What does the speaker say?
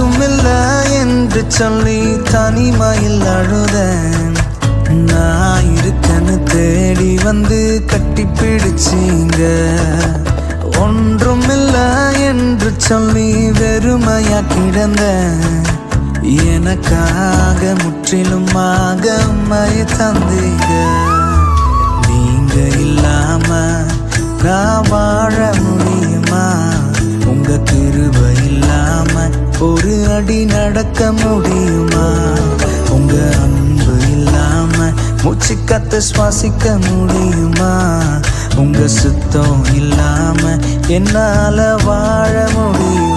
யாரும் இல்ல என்று சொல்லி தனிமையில் அழுதேன் நான் இருக்கன்னு தேடி வந்து கட்டி பிடிச்சீங்க ஒன்றும் இல்ல என்று சொல்லி வெறுமையா கிடந்தேன் எனக்காக முற்றிலுமாக உண்மைய தந்தீங்க நீங்க இல்லாம நான் வாழ முடியுமா உங்க கிருபை இல்லாம ஒரு அடி நடக்க முடியுமா உங்க அன்பு இல்லாம மூச்சு கத்த சுவாசிக்க முடியுமா உங்க சுத்தம் இல்லாம என்னால வாழ முடியுமா